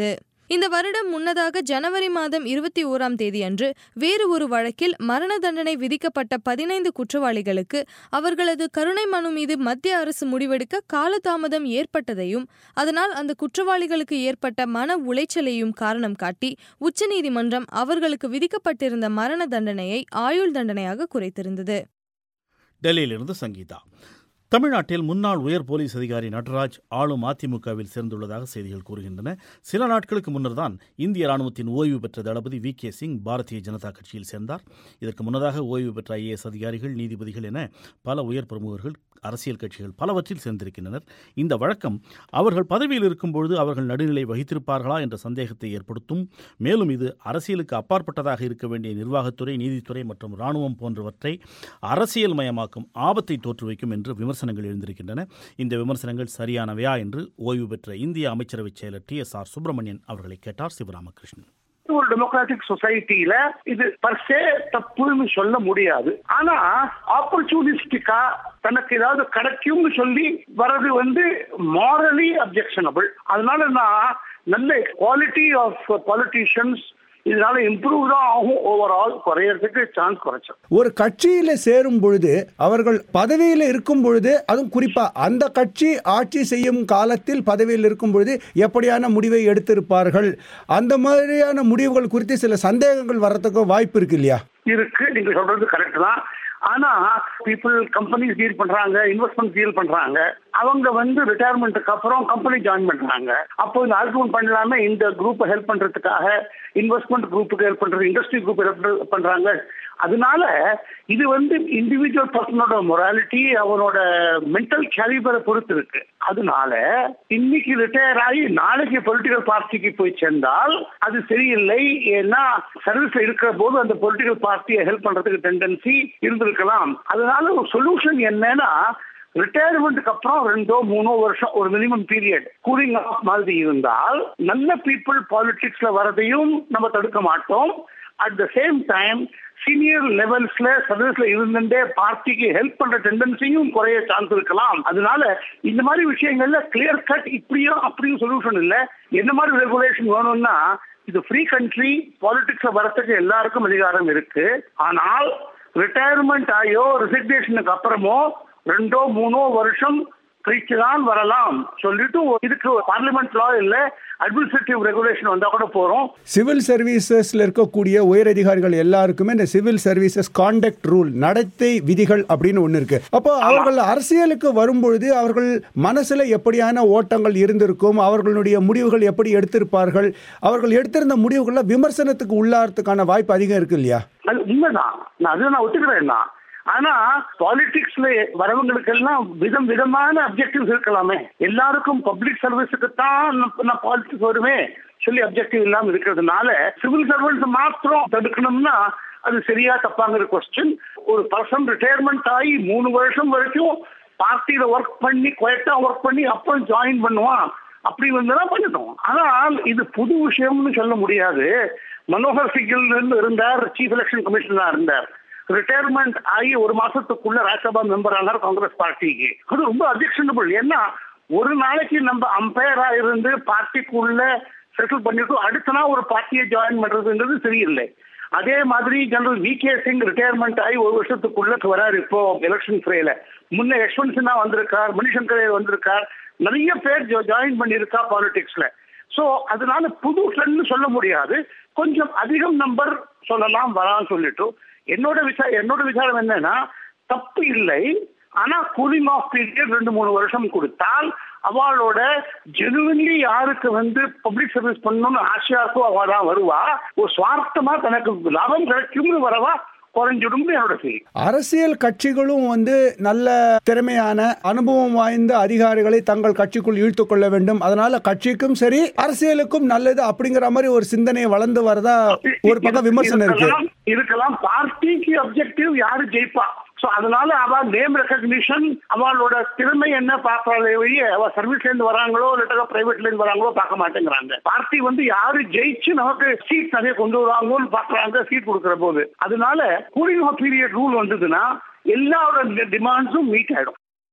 இந்த வருடம் முன்னதாக ஜனவரி மாதம் இருபத்தி ஓராம் தேதி அன்று வேறு ஒரு வழக்கில் மரண தண்டனை விதிக்கப்பட்ட பதினைந்து குற்றவாளிகளுக்கு அவர்களது கருணை மனு மீது மத்திய அரசு முடிவெடுக்க காலதாமதம் ஏற்பட்டதையும் அதனால் அந்த குற்றவாளிகளுக்கு ஏற்பட்ட மன உளைச்சலையும் காரணம் காட்டி உச்சநீதிமன்றம் அவர்களுக்கு விதிக்கப்பட்டிருந்த மரண தண்டனையை ஆயுள் தண்டனையாக குறைத்திருந்தது டெல்லியிலிருந்து சங்கீதா தமிழ்நாட்டில் முன்னாள் உயர் போலீஸ் அதிகாரி நடராஜ் ஆளும் அதிமுகவில் சேர்ந்துள்ளதாக செய்திகள் கூறுகின்றன சில நாட்களுக்கு முன்னர் தான் இந்திய ராணுவத்தின் ஓய்வு பெற்ற தளபதி வி கே சிங் பாரதிய ஜனதா கட்சியில் சேர்ந்தார் இதற்கு முன்னதாக ஓய்வு பெற்ற ஐஏஎஸ் அதிகாரிகள் நீதிபதிகள் என பல உயர் பிரமுகர்கள் அரசியல் கட்சிகள் பலவற்றில் சேர்ந்திருக்கின்றனர் இந்த வழக்கம் அவர்கள் பதவியில் இருக்கும்பொழுது அவர்கள் நடுநிலை வகித்திருப்பார்களா என்ற சந்தேகத்தை ஏற்படுத்தும் மேலும் இது அரசியலுக்கு அப்பாற்பட்டதாக இருக்க வேண்டிய நிர்வாகத்துறை நீதித்துறை மற்றும் இராணுவம் போன்றவற்றை அரசியல் மயமாக்கும் ஆபத்தை தோற்றுவிக்கும் என்று விமர்சனங்கள் எழுந்திருக்கின்றன இந்த விமர்சனங்கள் சரியானவையா என்று ஓய்வு பெற்ற இந்திய அமைச்சரவை செயலர் டி எஸ் ஆர் சுப்பிரமணியன் அவர்களை கேட்டார் சிவராமகிருஷ்ணன் ஒரு டெமோக்ராட்டிக் சொசைட்டில இது பர்சே தப்புன்னு சொல்ல முடியாது ஆனா ஆப்பர்ச்சுனிஸ்டிக்கா தனக்கு ஏதாவது கிடைக்கும்னு சொல்லி வர்றது வந்து மாரலி அப்செக்ஷனபிள் அதனால நான் நல்ல குவாலிட்டி ஆஃப் பாலிட்டிஷியன்ஸ் இதனால இம்ப்ரூவ் தான் ஆகும் ஓவரால் குறையறதுக்கு சான்ஸ் குறைச்சோம் ஒரு கட்சியில சேரும் பொழுது அவர்கள் பதவியில் இருக்கும் பொழுது அதுவும் குறிப்பா அந்த கட்சி ஆட்சி செய்யும் காலத்தில் பதவியில் இருக்கும் பொழுது எப்படியான முடிவை எடுத்திருப்பார்கள் அந்த மாதிரியான முடிவுகள் குறித்து சில சந்தேகங்கள் வர்றதுக்கு வாய்ப்பு இருக்கு இல்லையா இருக்கு நீங்க சொல்றது கரெக்ட் தான் ஆனா பீப்புள் கம்பெனிஸ் டீல் பண்றாங்க இன்வெஸ்ட்மெண்ட் டீல் பண்றாங்க அவங்க வந்து ரிட்டையர்மெண்ட்டுக்கு அப்புறம் கம்பெனி ஜாயின் பண்றாங்க அப்போ இந்த ஆர்குமெண்ட் பண்ணலாம இந்த குரூப்பை ஹெல்ப் பண்றதுக்காக இன்வெஸ்ட்மெண்ட் குரூப்புக்கு ஹெல்ப் பண்றது இண்டஸ்ட்ரி குரூப் ஹெல்ப் பண்றாங்க அதனால இது வந்து இண்டிவிஜுவல் பர்சனோட மொராலிட்டி அவனோட மென்டல் கேலிபரை பொறுத்து இருக்கு அதனால இன்னைக்கு ரிட்டையர் ஆகி நாளைக்கு பொலிட்டிக்கல் பார்ட்டிக்கு போய் சேர்ந்தால் அது சரியில்லை ஏன்னா சர்வீஸ்ல இருக்கிற போது அந்த பொலிட்டிக்கல் பார்ட்டியை ஹெல்ப் பண்றதுக்கு டெண்டன்சி இருந்திருக்கலாம் அதனால ஒரு சொல்யூஷன் என்னன்னா ரிட்டையர்மெண்ட்டுக்கு அப்புறம் ரெண்டோ மூணோ வருஷம் ஒரு மினிமம் பீரியட் கூலிங் ஆஃப் மாதிரி இருந்தால் நல்ல பீப்புள் பாலிடிக்ஸ்ல வரதையும் நம்ம தடுக்க மாட்டோம் at the same time senior லெவல்ஸ்ல சர்வீஸ்ல இருந்துட்டே பார்ட்டிக்கு ஹெல்ப் பண்ற டெண்டன்சியும் குறைய சான்ஸ் இருக்கலாம் அதனால இந்த மாதிரி விஷயங்கள்ல கிளியர் கட் இப்படியும் அப்படியும் சொல்யூஷன் இல்ல என்ன மாதிரி ரெகுலேஷன் வேணும்னா இது ஃப்ரீ கண்ட்ரி பாலிடிக்ஸ்ல வரத்துக்கு எல்லாருக்கும் அதிகாரம் இருக்கு ஆனால் ரிட்டையர்மெண்ட் ஆகியோ ரிசிக்னேஷனுக்கு அப்புறமோ ரெண்டோ மூணோ வருஷம் கழிச்சு தான் வரலாம் சொல்லிட்டு இதுக்கு பார்லிமெண்ட் லா இல்ல அட்மினிஸ்ட்ரேட்டிவ் ரெகுலேஷன் வந்தா கூட போறோம் சிவில் சர்வீசஸ்ல இருக்கக்கூடிய உயரதிகாரிகள் எல்லாருக்குமே இந்த சிவில் சர்வீசஸ் கான்டக்ட் ரூல் நடத்தை விதிகள் அப்படின்னு ஒண்ணு இருக்கு அப்போ அவர்கள் அரசியலுக்கு வரும்பொழுது அவர்கள் மனசுல எப்படியான ஓட்டங்கள் இருந்திருக்கும் அவர்களுடைய முடிவுகள் எப்படி எடுத்திருப்பார்கள் அவர்கள் எடுத்திருந்த முடிவுகள்ல விமர்சனத்துக்கு உள்ளாறதுக்கான வாய்ப்பு அதிகம் இருக்கு இல்லையா அது உண்மைதான் நான் அது நான் ஒத்துக்கிறேன் தான் ஆனா பாலிடிக்ஸ்ல வரவங்களுக்கு எல்லாம் விதம் விதமான அப்ஜெக்டிவ்ஸ் இருக்கலாமே எல்லாருக்கும் பப்ளிக் சர்வீஸுக்கு தான் நான் பாலிடிக்ஸ் வருவேன் சொல்லி அப்ஜெக்டிவ் இல்லாம இருக்கிறதுனால சிவில் சர்வன்ஸ் மாத்திரம் தடுக்கணும்னா அது சரியா தப்பாங்கிற கொஸ்டின் ஒரு பர்சன் ரிட்டையர்மெண்ட் ஆகி மூணு வருஷம் வரைக்கும் பார்ட்டியில ஒர்க் பண்ணி குவைட்டா ஒர்க் பண்ணி அப்புறம் ஜாயின் பண்ணுவான் அப்படி வந்துதான் பண்ணட்டும் ஆனால் இது புது விஷயம்னு சொல்ல முடியாது மனோகர் சிங்கில் இருந்தார் சீஃப் எலெக்ஷன் கமிஷனரா இருந்தார் ரிட்டையர்மெண்ட் ஆகி ஒரு மாசத்துக்குள்ள ராஜ்யசபா மெம்பர் ஆனார் காங்கிரஸ் பார்ட்டிக்கு அது ரொம்ப அப்ஜெக்ஷனபிள் ஏன்னா ஒரு நாளைக்கு நம்ம அம்பையரா இருந்து பார்ட்டிக்குள்ள செட்டில் பண்ணிட்டு அடுத்த நாள் ஒரு பார்ட்டியை ஜாயின் பண்றதுன்றது சரியில்லை அதே மாதிரி general V K Singh retirement ஆகி ஒரு வருஷத்துக்குள்ள வராரு இப்போ எலெக்ஷன் ஃப்ரேல முன்ன யஷ்வந்த் சின்ஹா வந்திருக்கார் மணிசங்கர் வந்திருக்கார் நிறைய பேர் ஜாயின் பண்ணியிருக்கா பாலிடிக்ஸ்ல சோ அதனால புது ட்ரெண்ட் சொல்ல முடியாது கொஞ்சம் அதிகம் நம்பர் சொல்லலாம் வரான்னு சொல்லிட்டு என்னோட விசார என்னோட விசாரம் என்னன்னா தப்பு இல்லை ஆனா கூலிங் ஆஃப் பீரியட் ரெண்டு மூணு வருஷம் கொடுத்தால் அவளோட ஜெனுவன்லி யாருக்கு வந்து பப்ளிக் சர்வீஸ் பண்ணணும்னு ஆசையா இருக்கோ அவ தான் வருவா ஒரு சுவார்த்தமா தனக்கு லாபம் கிடைக்கும்னு வரவா குறைஞ்சிடும் என்னோட ஃபீலிங் அரசியல் கட்சிகளும் வந்து நல்ல திறமையான அனுபவம் வாய்ந்த அதிகாரிகளை தங்கள் கட்சிக்குள் இழுத்து கொள்ள வேண்டும் அதனால கட்சிக்கும் சரி அரசியலுக்கும் நல்லது அப்படிங்கிற மாதிரி ஒரு சிந்தனை வளர்ந்து வரதா ஒரு பக்கம் விமர்சனம் இருக்கு இருக்கலாம் பார்ட்டிக்கு அப்ஜெக்டிவ் யாரு ஜெயிப்பா சோ அதனால அவ நேம் ரெக்கக்னிஷன் அவளோட திறமை என்ன பார்க்கறாளே வழிய அவ சர்வீஸ்ல இருந்து வராங்களோ இல்ல பிரைவேட்ல இருந்து வராங்களோ பார்க்க மாட்டேங்கிறாங்க பார்ட்டி வந்து யாரு ஜெயிச்சு நமக்கு சீட் நிறைய கொண்டு வராங்களோன்னு பாக்குறாங்க சீட் கொடுக்கிற போது அதனால கூலிங் ஆஃப் பீரியட் ரூல் வந்ததுன்னா எல்லாரோட டிமாண்ட்ஸும் மீட் ஆயிடும்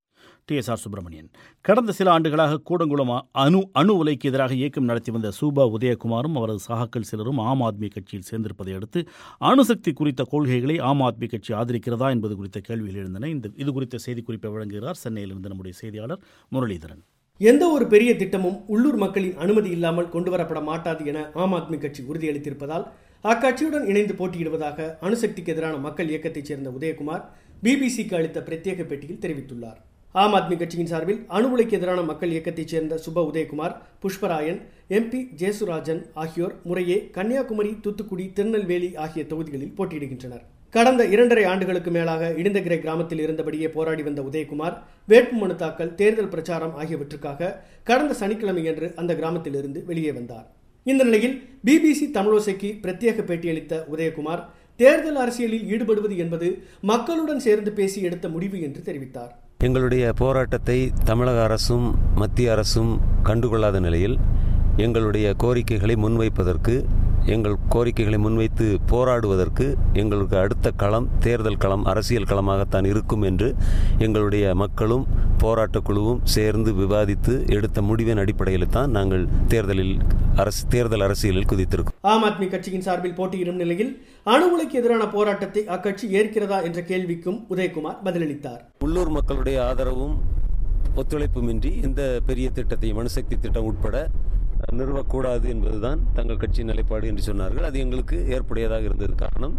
டி எஸ் ஆர் சுப்பிரமணியன் கடந்த சில ஆண்டுகளாக கூடங்குளம் அணு அணு உலைக்கு எதிராக இயக்கம் நடத்தி வந்த சூபா உதயகுமாரும் அவரது சகாக்கள் சிலரும் ஆம் ஆத்மி கட்சியில் சேர்ந்திருப்பதை அடுத்து அணுசக்தி குறித்த கொள்கைகளை ஆம் ஆத்மி கட்சி ஆதரிக்கிறதா என்பது குறித்த கேள்விகள் எழுந்தன இந்த இது குறித்த செய்திக்குறிப்பை வழங்குகிறார் சென்னையிலிருந்து நம்முடைய செய்தியாளர் முரளிதரன் எந்த ஒரு பெரிய திட்டமும் உள்ளூர் மக்களின் அனுமதி இல்லாமல் கொண்டுவரப்பட மாட்டாது என ஆம் ஆத்மி கட்சி உறுதியளித்திருப்பதால் அக்கட்சியுடன் இணைந்து போட்டியிடுவதாக அணுசக்திக்கு எதிரான மக்கள் இயக்கத்தைச் சேர்ந்த உதயகுமார் பிபிசிக்கு அளித்த பிரத்யேக பேட்டியில் தெரிவித்துள்ளார் ஆம் ஆத்மி கட்சியின் சார்பில் அணு உலைக்கு எதிரான மக்கள் இயக்கத்தைச் சேர்ந்த சுப உதயகுமார் புஷ்பராயன் எம்பி ஜேசுராஜன் ஆகியோர் முறையே கன்னியாகுமரி தூத்துக்குடி திருநெல்வேலி ஆகிய தொகுதிகளில் போட்டியிடுகின்றனர் கடந்த இரண்டரை ஆண்டுகளுக்கு மேலாக இடிந்தகிரை கிராமத்தில் இருந்தபடியே போராடி வந்த உதயகுமார் வேட்புமனு தாக்கல் தேர்தல் பிரச்சாரம் ஆகியவற்றுக்காக கடந்த சனிக்கிழமையன்று அந்த கிராமத்திலிருந்து வெளியே வந்தார் இந்த நிலையில் பிபிசி தமிழோசைக்கு பிரத்யேக பேட்டியளித்த உதயகுமார் தேர்தல் அரசியலில் ஈடுபடுவது என்பது மக்களுடன் சேர்ந்து பேசி எடுத்த முடிவு என்று தெரிவித்தார் எங்களுடைய போராட்டத்தை தமிழக அரசும் மத்திய அரசும் கண்டுகொள்ளாத நிலையில் எங்களுடைய கோரிக்கைகளை முன்வைப்பதற்கு எங்கள் கோரிக்கைகளை முன்வைத்து போராடுவதற்கு எங்களுக்கு அடுத்த களம் தேர்தல் களம் அரசியல் களமாகத்தான் இருக்கும் என்று எங்களுடைய மக்களும் போராட்டக் குழுவும் சேர்ந்து விவாதித்து எடுத்த முடிவின் அடிப்படையில் தான் நாங்கள் தேர்தலில் அரசு தேர்தல் அரசியலில் குதித்திருக்கோம் ஆம் ஆத்மி கட்சியின் சார்பில் போட்டியிடும் நிலையில் அணு உலைக்கு எதிரான போராட்டத்தை அக்கட்சி ஏற்கிறதா என்ற கேள்விக்கும் உதயகுமார் பதிலளித்தார் உள்ளூர் மக்களுடைய ஆதரவும் ஒத்துழைப்புமின்றி இந்த பெரிய திட்டத்தை அணுசக்தி திட்டம் உட்பட நிறுவக்கூடாது என்பதுதான் தங்கள் கட்சியின் நிலைப்பாடு என்று சொன்னார்கள் அது எங்களுக்கு ஏற்புடையதாக இருந்தது காரணம்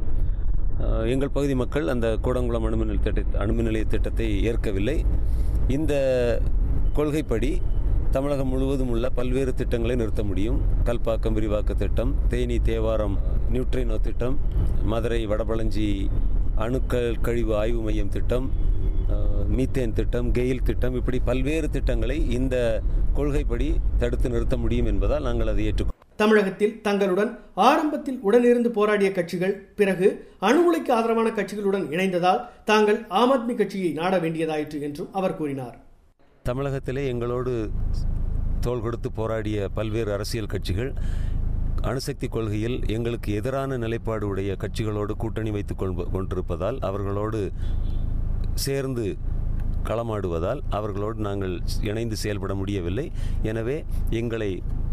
எங்கள் பகுதி மக்கள் அந்த கூடங்குளம் அணுமின் நிலைய திட்ட அணுமின் நிலைய திட்டத்தை ஏற்கவில்லை இந்த கொள்கைப்படி தமிழகம் முழுவதும் உள்ள பல்வேறு திட்டங்களை நிறுத்த முடியும் கல்பாக்கம் விரிவாக்க திட்டம் தேனி தேவாரம் நியூட்ரினோ திட்டம் மதுரை வடபழஞ்சி அணுக்கள் கழிவு ஆய்வு மையம் திட்டம் மீத்தேன் திட்டம் கெயில் திட்டம் இப்படி பல்வேறு திட்டங்களை இந்த கொள்கைப்படி தடுத்து நிறுத்த முடியும் என்பதால் நாங்கள் அதை ஏற்றுக்கொண்டோம் தமிழகத்தில் தங்களுடன் ஆரம்பத்தில் உடனிருந்து போராடிய கட்சிகள் பிறகு அணு உலைக்கு ஆதரவான கட்சிகளுடன் இணைந்ததால் தாங்கள் ஆம் ஆத்மி கட்சியை நாட வேண்டியதாயிற்று என்றும் அவர் கூறினார் தமிழகத்திலே எங்களோடு தோள் கொடுத்து போராடிய பல்வேறு அரசியல் கட்சிகள் அணுசக்தி கொள்கையில் எங்களுக்கு எதிரான நிலைப்பாடு உடைய கட்சிகளோடு கூட்டணி வைத்துக் கொண்டிருப்பதால் அவர்களோடு சேர்ந்து களமாடுவதால் அவர்களோடு நாங்கள் இணைந்து செயல்பட முடியவில்லை எனவே எங்களை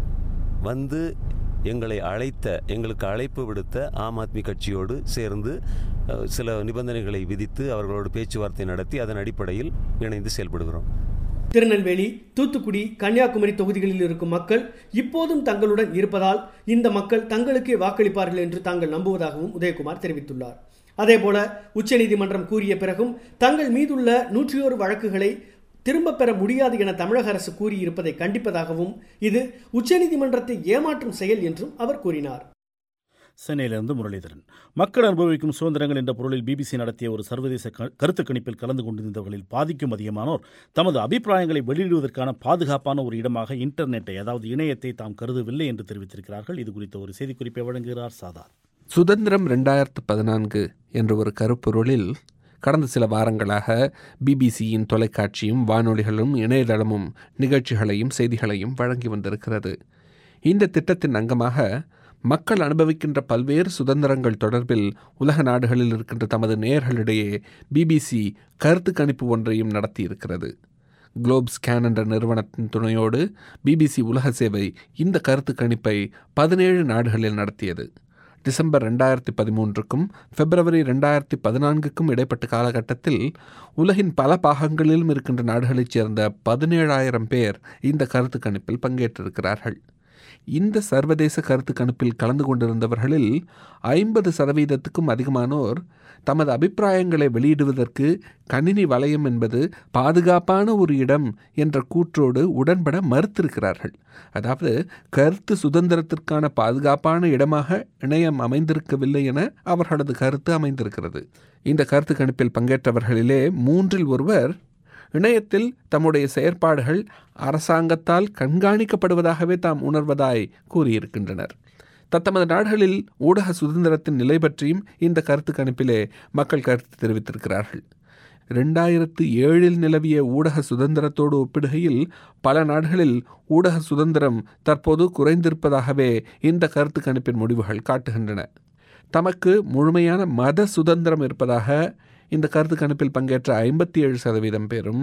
வந்து எங்களை அழைத்த எங்களுக்கு அழைப்பு விடுத்த ஆம் ஆத்மி கட்சியோடு சேர்ந்து சில நிபந்தனைகளை விதித்து அவர்களோடு பேச்சுவார்த்தை நடத்தி அதன் அடிப்படையில் இணைந்து செயல்படுகிறோம் திருநெல்வேலி தூத்துக்குடி கன்னியாகுமரி தொகுதிகளில் இருக்கும் மக்கள் இப்போதும் தங்களுடன் இருப்பதால் இந்த மக்கள் தங்களுக்கே வாக்களிப்பார்கள் என்று தாங்கள் நம்புவதாகவும் உதயகுமார் தெரிவித்துள்ளார் அதேபோல உச்சநீதிமன்றம் கூறிய பிறகும் தங்கள் மீதுள்ள நூற்றியோரு வழக்குகளை திரும்ப பெற முடியாது என தமிழக அரசு கூறியிருப்பதை கண்டிப்பதாகவும் இது உச்சநீதிமன்றத்தை ஏமாற்றும் செயல் என்றும் அவர் கூறினார் சென்னையிலிருந்து முரளிதரன் மக்கள் அனுபவிக்கும் சுதந்திரங்கள் என்ற பொருளில் பிபிசி நடத்திய ஒரு சர்வதேச கருத்து கணிப்பில் கலந்து கொண்டிருந்தவர்களில் பாதிக்கும் அதிகமானோர் தமது அபிப்பிராயங்களை வெளியிடுவதற்கான பாதுகாப்பான ஒரு இடமாக இன்டர்நெட்டை அதாவது இணையத்தை தாம் கருதவில்லை என்று தெரிவித்திருக்கிறார்கள் இது குறித்த ஒரு செய்திக்குறிப்பை வழங்குகிறார் சாதார் சுதந்திரம் ரெண்டாயிரத்து பதினான்கு என்ற ஒரு கருப்பொருளில் கடந்த சில வாரங்களாக பிபிசியின் தொலைக்காட்சியும் வானொலிகளும் இணையதளமும் நிகழ்ச்சிகளையும் செய்திகளையும் வழங்கி வந்திருக்கிறது இந்த திட்டத்தின் அங்கமாக மக்கள் அனுபவிக்கின்ற பல்வேறு சுதந்திரங்கள் தொடர்பில் உலக நாடுகளில் இருக்கின்ற தமது நேயர்களிடையே பிபிசி கருத்து கணிப்பு ஒன்றையும் நடத்தியிருக்கிறது குளோப் ஸ்கேன் என்ற நிறுவனத்தின் துணையோடு பிபிசி உலக சேவை இந்த கருத்து கணிப்பை பதினேழு நாடுகளில் நடத்தியது டிசம்பர் ரெண்டாயிரத்தி பதிமூன்றுக்கும் பிப்ரவரி ரெண்டாயிரத்தி பதினான்குக்கும் இடைப்பட்ட காலகட்டத்தில் உலகின் பல பாகங்களிலும் இருக்கின்ற நாடுகளைச் சேர்ந்த பதினேழாயிரம் பேர் இந்த கருத்து கணிப்பில் பங்கேற்றிருக்கிறார்கள் இந்த சர்வதேச கருத்து கணிப்பில் கலந்து கொண்டிருந்தவர்களில் ஐம்பது சதவீதத்துக்கும் அதிகமானோர் தமது அபிப்பிராயங்களை வெளியிடுவதற்கு கணினி வலயம் என்பது பாதுகாப்பான ஒரு இடம் என்ற கூற்றோடு உடன்பட மறுத்திருக்கிறார்கள் அதாவது கருத்து சுதந்திரத்திற்கான பாதுகாப்பான இடமாக இணையம் அமைந்திருக்கவில்லை என அவர்களது கருத்து அமைந்திருக்கிறது இந்த கருத்து கணிப்பில் பங்கேற்றவர்களிலே மூன்றில் ஒருவர் இணையத்தில் தம்முடைய செயற்பாடுகள் அரசாங்கத்தால் கண்காணிக்கப்படுவதாகவே தாம் உணர்வதாய் கூறியிருக்கின்றனர் தத்தமது நாடுகளில் ஊடக சுதந்திரத்தின் நிலை பற்றியும் இந்த கருத்து கணிப்பிலே மக்கள் கருத்து தெரிவித்திருக்கிறார்கள் ரெண்டாயிரத்து ஏழில் நிலவிய ஊடக சுதந்திரத்தோடு ஒப்பிடுகையில் பல நாடுகளில் ஊடக சுதந்திரம் தற்போது குறைந்திருப்பதாகவே இந்த கருத்து கணிப்பின் முடிவுகள் காட்டுகின்றன தமக்கு முழுமையான மத சுதந்திரம் இருப்பதாக இந்த கருத்து கணிப்பில் பங்கேற்ற ஐம்பத்தி ஏழு சதவீதம் பேரும்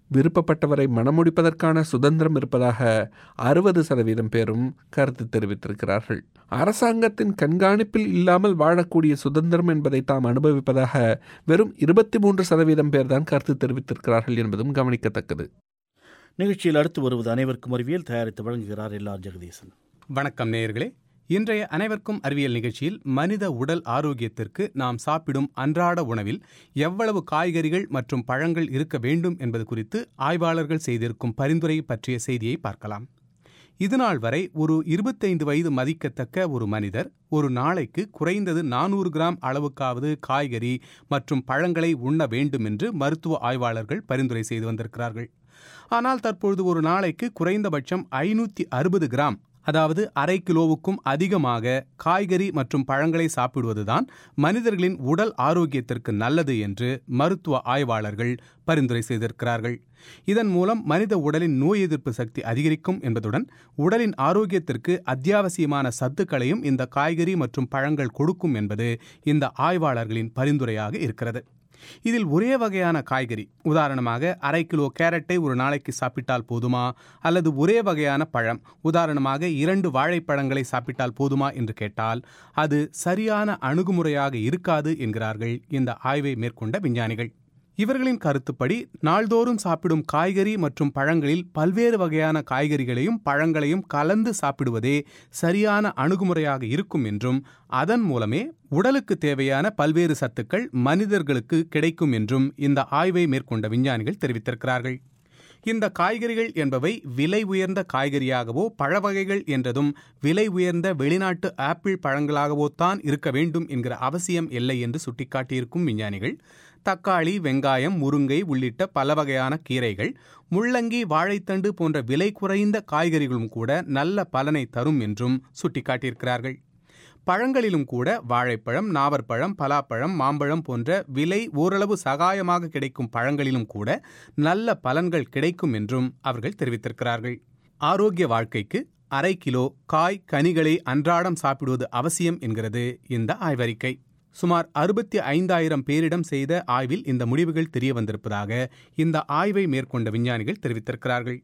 விருப்பப்பட்டவரை மணமுடிப்பதற்கான சுதந்திரம் இருப்பதாக அறுபது சதவீதம் பேரும் கருத்து தெரிவித்திருக்கிறார்கள் அரசாங்கத்தின் கண்காணிப்பில் இல்லாமல் வாழக்கூடிய சுதந்திரம் என்பதை தாம் அனுபவிப்பதாக வெறும் இருபத்தி மூன்று சதவீதம் பேர்தான் கருத்து தெரிவித்திருக்கிறார்கள் என்பதும் கவனிக்கத்தக்கது நிகழ்ச்சியில் அடுத்து வருவது அனைவருக்கும் அறிவியல் தயாரித்து வழங்குகிறார் எல்லார் ஜெகதீசன் வணக்கம் நேயர்களே இன்றைய அனைவருக்கும் அறிவியல் நிகழ்ச்சியில் மனித உடல் ஆரோக்கியத்திற்கு நாம் சாப்பிடும் அன்றாட உணவில் எவ்வளவு காய்கறிகள் மற்றும் பழங்கள் இருக்க வேண்டும் என்பது குறித்து ஆய்வாளர்கள் செய்திருக்கும் பரிந்துரை பற்றிய செய்தியை பார்க்கலாம் இதுநாள் வரை ஒரு இருபத்தைந்து வயது மதிக்கத்தக்க ஒரு மனிதர் ஒரு நாளைக்கு குறைந்தது நானூறு கிராம் அளவுக்காவது காய்கறி மற்றும் பழங்களை உண்ண வேண்டும் என்று மருத்துவ ஆய்வாளர்கள் பரிந்துரை செய்து வந்திருக்கிறார்கள் ஆனால் தற்பொழுது ஒரு நாளைக்கு குறைந்தபட்சம் ஐநூற்றி அறுபது கிராம் அதாவது அரை கிலோவுக்கும் அதிகமாக காய்கறி மற்றும் பழங்களை சாப்பிடுவதுதான் மனிதர்களின் உடல் ஆரோக்கியத்திற்கு நல்லது என்று மருத்துவ ஆய்வாளர்கள் பரிந்துரை செய்திருக்கிறார்கள் இதன் மூலம் மனித உடலின் நோய் எதிர்ப்பு சக்தி அதிகரிக்கும் என்பதுடன் உடலின் ஆரோக்கியத்திற்கு அத்தியாவசியமான சத்துக்களையும் இந்த காய்கறி மற்றும் பழங்கள் கொடுக்கும் என்பது இந்த ஆய்வாளர்களின் பரிந்துரையாக இருக்கிறது இதில் ஒரே வகையான காய்கறி உதாரணமாக அரை கிலோ கேரட்டை ஒரு நாளைக்கு சாப்பிட்டால் போதுமா அல்லது ஒரே வகையான பழம் உதாரணமாக இரண்டு வாழைப்பழங்களை சாப்பிட்டால் போதுமா என்று கேட்டால் அது சரியான அணுகுமுறையாக இருக்காது என்கிறார்கள் இந்த ஆய்வை மேற்கொண்ட விஞ்ஞானிகள் இவர்களின் கருத்துப்படி நாள்தோறும் சாப்பிடும் காய்கறி மற்றும் பழங்களில் பல்வேறு வகையான காய்கறிகளையும் பழங்களையும் கலந்து சாப்பிடுவதே சரியான அணுகுமுறையாக இருக்கும் என்றும் அதன் மூலமே உடலுக்கு தேவையான பல்வேறு சத்துக்கள் மனிதர்களுக்கு கிடைக்கும் என்றும் இந்த ஆய்வை மேற்கொண்ட விஞ்ஞானிகள் தெரிவித்திருக்கிறார்கள் இந்த காய்கறிகள் என்பவை விலை உயர்ந்த காய்கறியாகவோ பழ வகைகள் என்றதும் விலை உயர்ந்த வெளிநாட்டு ஆப்பிள் பழங்களாகவோ தான் இருக்க வேண்டும் என்கிற அவசியம் இல்லை என்று சுட்டிக்காட்டியிருக்கும் விஞ்ஞானிகள் தக்காளி வெங்காயம் முருங்கை உள்ளிட்ட பல வகையான கீரைகள் முள்ளங்கி வாழைத்தண்டு போன்ற விலை குறைந்த காய்கறிகளும் கூட நல்ல பலனை தரும் என்றும் சுட்டிக்காட்டியிருக்கிறார்கள் பழங்களிலும் கூட வாழைப்பழம் நாவற்பழம் பலாப்பழம் மாம்பழம் போன்ற விலை ஓரளவு சகாயமாக கிடைக்கும் பழங்களிலும் கூட நல்ல பலன்கள் கிடைக்கும் என்றும் அவர்கள் தெரிவித்திருக்கிறார்கள் ஆரோக்கிய வாழ்க்கைக்கு அரை கிலோ காய் கனிகளை அன்றாடம் சாப்பிடுவது அவசியம் என்கிறது இந்த ஆய்வறிக்கை சுமார் அறுபத்தி ஐந்தாயிரம் பேரிடம் செய்த ஆய்வில் இந்த முடிவுகள் தெரிய வந்திருப்பதாக இந்த ஆய்வை மேற்கொண்ட விஞ்ஞானிகள் தெரிவித்திருக்கிறார்கள்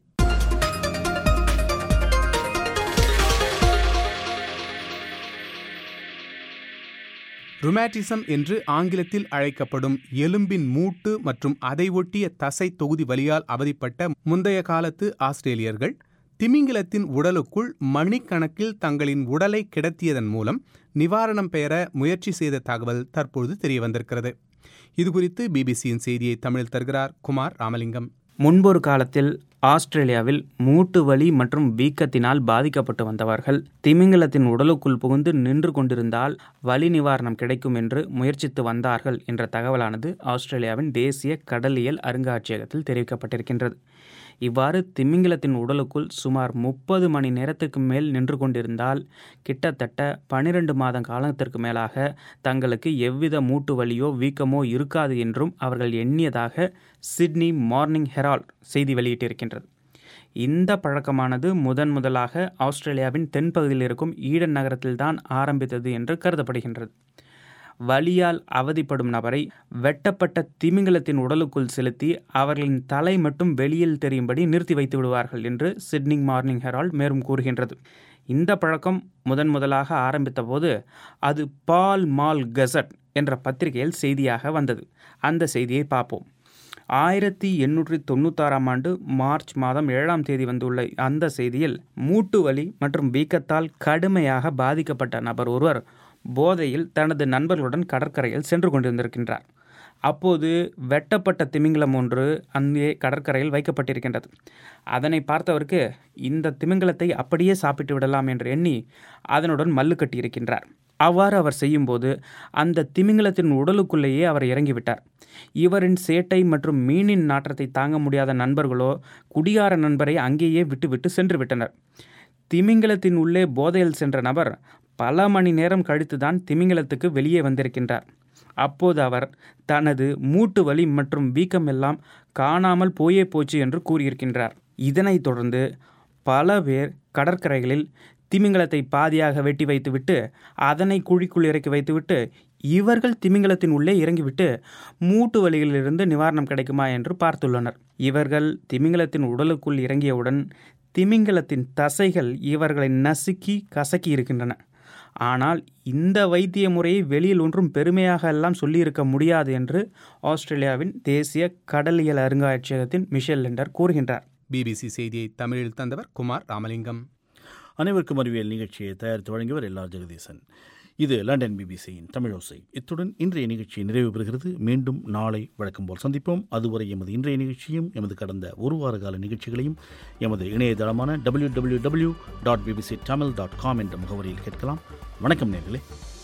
ருமேட்டிசம் என்று ஆங்கிலத்தில் அழைக்கப்படும் எலும்பின் மூட்டு மற்றும் அதை ஒட்டிய தசை தொகுதி வலியால் அவதிப்பட்ட முந்தைய காலத்து ஆஸ்திரேலியர்கள் திமிங்கிலத்தின் உடலுக்குள் மணிக்கணக்கில் தங்களின் உடலை கிடத்தியதன் மூலம் நிவாரணம் பெற முயற்சி செய்த தகவல் தற்பொழுது தெரிய வந்திருக்கிறது இதுகுறித்து பிபிசியின் செய்தியை தமிழில் தருகிறார் குமார் ராமலிங்கம் முன்பொரு காலத்தில் ஆஸ்திரேலியாவில் மூட்டு வலி மற்றும் வீக்கத்தினால் பாதிக்கப்பட்டு வந்தவர்கள் திமிங்கலத்தின் உடலுக்குள் புகுந்து நின்று கொண்டிருந்தால் வலி நிவாரணம் கிடைக்கும் என்று முயற்சித்து வந்தார்கள் என்ற தகவலானது ஆஸ்திரேலியாவின் தேசிய கடலியல் அருங்காட்சியகத்தில் தெரிவிக்கப்பட்டிருக்கின்றது இவ்வாறு திமிங்கலத்தின் உடலுக்குள் சுமார் முப்பது மணி நேரத்துக்கு மேல் நின்று கொண்டிருந்தால் கிட்டத்தட்ட பனிரெண்டு மாத காலத்திற்கு மேலாக தங்களுக்கு எவ்வித மூட்டு வலியோ வீக்கமோ இருக்காது என்றும் அவர்கள் எண்ணியதாக சிட்னி மார்னிங் ஹெரால்ட் செய்தி வெளியிட்டிருக்கின்றது இந்த பழக்கமானது முதன் முதலாக ஆஸ்திரேலியாவின் தென்பகுதியில் இருக்கும் ஈடன் நகரத்தில்தான் ஆரம்பித்தது என்று கருதப்படுகின்றது வலியால் அவதிப்படும் நபரை வெட்டப்பட்ட திமிங்கலத்தின் உடலுக்குள் செலுத்தி அவர்களின் தலை மட்டும் வெளியில் தெரியும்படி நிறுத்தி வைத்து விடுவார்கள் என்று சிட்னி மார்னிங் ஹெரால்ட் மேலும் கூறுகின்றது இந்த பழக்கம் முதன் முதலாக ஆரம்பித்த போது அது பால் மால் கசட் என்ற பத்திரிகையில் செய்தியாக வந்தது அந்த செய்தியை பார்ப்போம் ஆயிரத்தி எண்ணூற்றி தொண்ணூத்தாறாம் ஆண்டு மார்ச் மாதம் ஏழாம் தேதி வந்துள்ள அந்த செய்தியில் மூட்டு வலி மற்றும் வீக்கத்தால் கடுமையாக பாதிக்கப்பட்ட நபர் ஒருவர் போதையில் தனது நண்பர்களுடன் கடற்கரையில் சென்று கொண்டிருந்திருக்கின்றார் அப்போது வெட்டப்பட்ட திமிங்கலம் ஒன்று அங்கே கடற்கரையில் வைக்கப்பட்டிருக்கின்றது அதனை பார்த்தவருக்கு இந்த திமிங்கலத்தை அப்படியே சாப்பிட்டு விடலாம் என்று எண்ணி அதனுடன் மல்லு கட்டியிருக்கின்றார் அவ்வாறு அவர் செய்யும்போது அந்த திமிங்கலத்தின் உடலுக்குள்ளேயே அவர் இறங்கிவிட்டார் இவரின் சேட்டை மற்றும் மீனின் நாற்றத்தை தாங்க முடியாத நண்பர்களோ குடியார நண்பரை அங்கேயே விட்டுவிட்டு சென்று விட்டனர் திமிங்கலத்தின் உள்ளே போதையில் சென்ற நபர் பல மணி நேரம் கழித்துதான் திமிங்கலத்துக்கு வெளியே வந்திருக்கின்றார் அப்போது அவர் தனது மூட்டு வலி மற்றும் வீக்கம் எல்லாம் காணாமல் போயே போச்சு என்று கூறியிருக்கின்றார் இதனைத் தொடர்ந்து பல பேர் கடற்கரைகளில் திமிங்கலத்தை பாதியாக வெட்டி வைத்துவிட்டு அதனை குழிக்குள் இறக்கி வைத்துவிட்டு இவர்கள் திமிங்கலத்தின் உள்ளே இறங்கிவிட்டு மூட்டு வலிகளிலிருந்து நிவாரணம் கிடைக்குமா என்று பார்த்துள்ளனர் இவர்கள் திமிங்கலத்தின் உடலுக்குள் இறங்கியவுடன் திமிங்கலத்தின் தசைகள் இவர்களை நசுக்கி கசக்கி இருக்கின்றன ஆனால் இந்த வைத்திய முறையை வெளியில் ஒன்றும் பெருமையாக எல்லாம் சொல்லியிருக்க முடியாது என்று ஆஸ்திரேலியாவின் தேசிய கடலியல் அருங்காட்சியகத்தின் மிஷேல் லெண்டர் கூறுகின்றார் பிபிசி செய்தியை தமிழில் தந்தவர் குமார் ராமலிங்கம் அனைவருக்கும் அறிவியல் நிகழ்ச்சியை தயாரித்து வழங்கியவர் எல்லார் ஜெகதீசன் இது லண்டன் பிபிசியின் தமிழோசை இத்துடன் இன்றைய நிகழ்ச்சி நிறைவு பெறுகிறது மீண்டும் நாளை வழக்கம் போல் சந்திப்போம் அதுவரை எமது இன்றைய நிகழ்ச்சியும் எமது கடந்த ஒரு வார கால நிகழ்ச்சிகளையும் எமது இணையதளமான W W W dot BBC Tamil dot com என்ற முகவரியில் கேட்கலாம் வணக்கம் நேர்களே